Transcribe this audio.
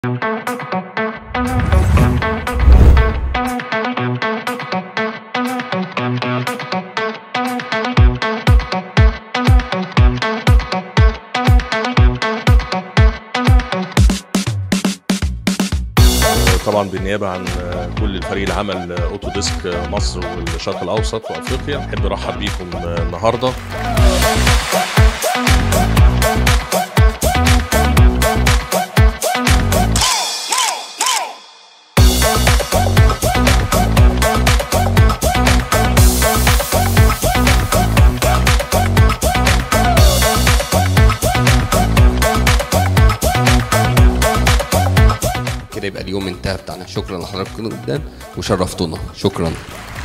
طبعا بالنيابه عن كل الفريق العمل اوتو ديسك مصر والشرق الاوسط وافريقيا احب ارحب بيكم النهارده كده يبقى اليوم انتهى بتاعنا شكرا لحضراتكم جدا وشرفتونا شكرا